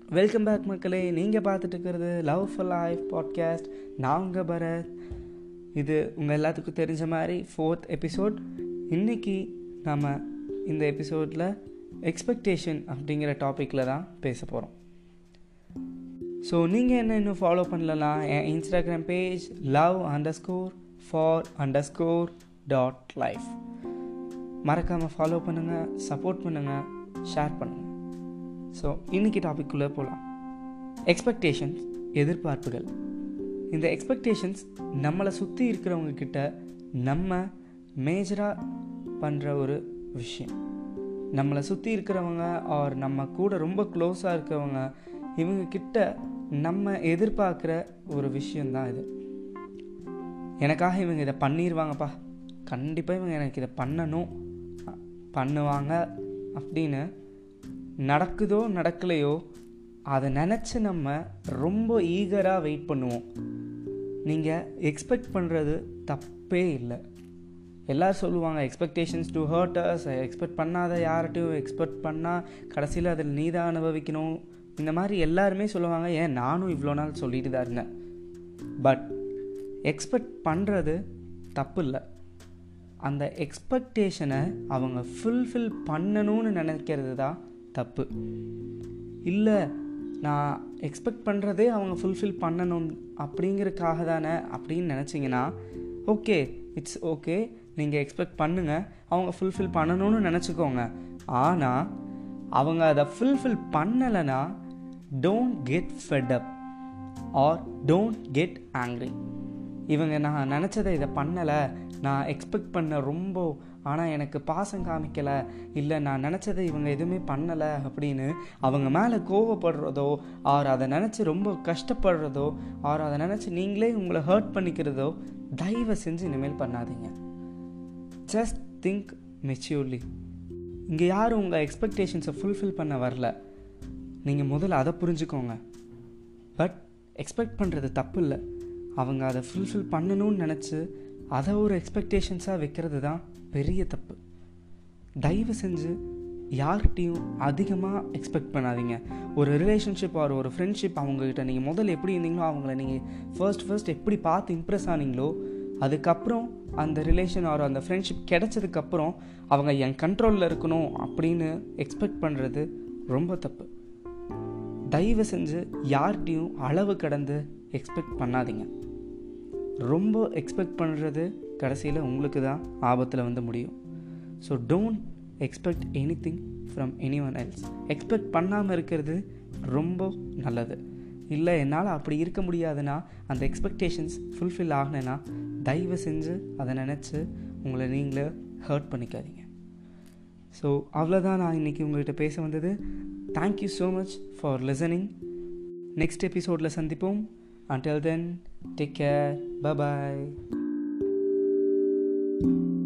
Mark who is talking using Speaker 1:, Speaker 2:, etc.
Speaker 1: welcome back மக்களே நீங்கள் பார்த்துட்டு இருக்கிறது லவ் ஃபார் லைஃப் பாட்காஸ்ட் நான் உங்கள் பரத் இது உங்கள் எல்லாத்துக்கும் தெரிஞ்ச மாதிரி ஃபோர்த் எபிசோட் இன்றைக்கி நம்ம இந்த எபிசோடில் எக்ஸ்பெக்டேஷன் அப்படிங்கிற டாப்பிக்கில் தான் பேச போகிறோம் ஸோ நீங்கள் என்ன இன்னும் ஃபாலோ பண்ணலாம் என் Instagram page love under score for under score dot life மறக்காமல் ஃபாலோ பண்ணுங்கள் சப்போர்ட் பண்ணுங்கள் ஷேர் பண்ணுங்கள் ஸோ இன்றைக்கி டாபிக்குள்ளே போகலாம் எக்ஸ்பெக்டேஷன்ஸ் எதிர்பார்ப்புகள் இந்த எக்ஸ்பெக்டேஷன்ஸ் நம்மளை சுற்றி இருக்கிறவங்க கிட்ட நம்ம மேஜராக பண்ணுற ஒரு விஷயம் நம்மளை சுற்றி இருக்கிறவங்க ஆர் நம்ம கூட ரொம்ப க்ளோஸாக இருக்கிறவங்க இவங்க கிட்ட நம்ம எதிர்பார்க்குற ஒரு விஷயந்தான் இது எனக்காக இவங்க இதை பண்ணிடுவாங்கப்பா கண்டிப்பாக இவங்க எனக்கு இதை பண்ணணும் பண்ணுவாங்க அப்படின்னு நடக்குதோ நடக்கலையோ அதை நினச்சி நம்ம ரொம்ப ஈகராக வெயிட் பண்ணுவோம் நீங்கள் எக்ஸ்பெக்ட் பண்ணுறது தப்பே இல்லை எல்லோரும் சொல்லுவாங்க எக்ஸ்பெக்டேஷன்ஸ் டு ஹர்ட்டர்ஸ் எக்ஸ்பெக்ட் பண்ணாத யார்கிட்டையும் எக்ஸ்பெக்ட் பண்ணால் கடைசியில் அதில் நீ தான் அனுபவிக்கணும் இந்த மாதிரி எல்லாருமே சொல்லுவாங்க ஏன் நானும் இவ்வளோ நாள் சொல்லிட்டு தான் இருந்தேன் பட் எக்ஸ்பெக்ட் பண்ணுறது தப்பு இல்லை அந்த எக்ஸ்பெக்டேஷனை அவங்க ஃபுல்ஃபில் பண்ணணும்னு நினைக்கிறது தான் தப்பு இல்லை நான் எக்ஸ்பெக்ட் பண்ணுறதே அவங்க ஃபுல்ஃபில் பண்ணணும் அப்படிங்கிறதுக்காக தானே அப்படின்னு நினச்சிங்கன்னா ஓகே இட்ஸ் ஓகே நீங்கள் எக்ஸ்பெக்ட் பண்ணுங்கள் அவங்க ஃபுல்ஃபில் பண்ணணும்னு நினச்சிக்கோங்க ஆனால் அவங்க அதை ஃபுல்ஃபில் பண்ணலைன்னா don't get fed up or don't get angry இவங்க நான் நினச்சதை இதை பண்ணலை நான் எக்ஸ்பெக்ட் பண்ண ரொம்ப ஆனால் எனக்கு பாசம் காமிக்கலை இல்லை நான் நினச்சதை இவங்க எதுவுமே பண்ணலை அப்படின்னு அவங்க மேலே கோவப்படுறதோ ஆர் அதை நினச்சி ரொம்ப கஷ்டப்படுறதோ ஆர் அதை நினச்சி நீங்களே உங்களை ஹர்ட் பண்ணிக்கிறதோ தயவு செஞ்சு இனிமேல் பண்ணாதீங்க ஜஸ்ட் திங்க் மெச்சூர்லி இங்கே யாரும் உங்கள் எக்ஸ்பெக்டேஷன்ஸை ஃபுல்ஃபில் பண்ண வரல நீங்கள் முதல்ல அதை புரிஞ்சுக்கோங்க பட் எக்ஸ்பெக்ட் பண்ணுறது தப்பு இல்லை அவங்க அதை ஃபுல்ஃபில் பண்ணணும்னு நினச்சி அதை ஒரு எக்ஸ்பெக்டேஷன்ஸாக வைக்கிறது தான் பெரிய தப்பு தயவு செஞ்சு யார்கிட்டையும் அதிகமாக எக்ஸ்பெக்ட் பண்ணாதீங்க ஒரு ரிலேஷன்ஷிப் ஆர் ஒரு ஃப்ரெண்ட்ஷிப் அவங்கக்கிட்ட நீங்கள் முதல்ல எப்படி இருந்தீங்களோ அவங்கள நீங்கள் ஃபர்ஸ்ட் ஃபர்ஸ்ட் எப்படி பார்த்து இம்ப்ரெஸ் ஆனீங்களோ அதுக்கப்புறம் அந்த ரிலேஷன் ஆர் அந்த ஃப்ரெண்ட்ஷிப் கிடைச்சதுக்கப்புறம் அவங்க என் கண்ட்ரோலில் இருக்கணும் அப்படின்னு எக்ஸ்பெக்ட் பண்ணுறது ரொம்ப தப்பு தயவு செஞ்சு யார்கிட்டையும் அளவு கடந்து எக்ஸ்பெக்ட் பண்ணாதீங்க ரொம்ப எக்ஸ்பெக்ட் பண்ணுறது கடைசியில் உங்களுக்கு தான் ஆபத்தில் வந்து முடியும் so don't expect anything from anyone else expect பண்ணாமல் இருக்கிறது ரொம்ப நல்லது இல்லை என்னால் அப்படி இருக்க முடியாதுன்னா அந்த எக்ஸ்பெக்டேஷன்ஸ் ஃபுல்ஃபில் ஆகினேன்னா தயவு செஞ்சு அதை நினச்சி உங்களை நீங்களே ஹர்ட் பண்ணிக்காதீங்க ஸோ அவ்வளோதான் நான் இன்றைக்கி உங்கள்கிட்ட பேச வந்தது thank you so much for listening next எபிசோடில் சந்திப்போம் until then take care bye bye thank you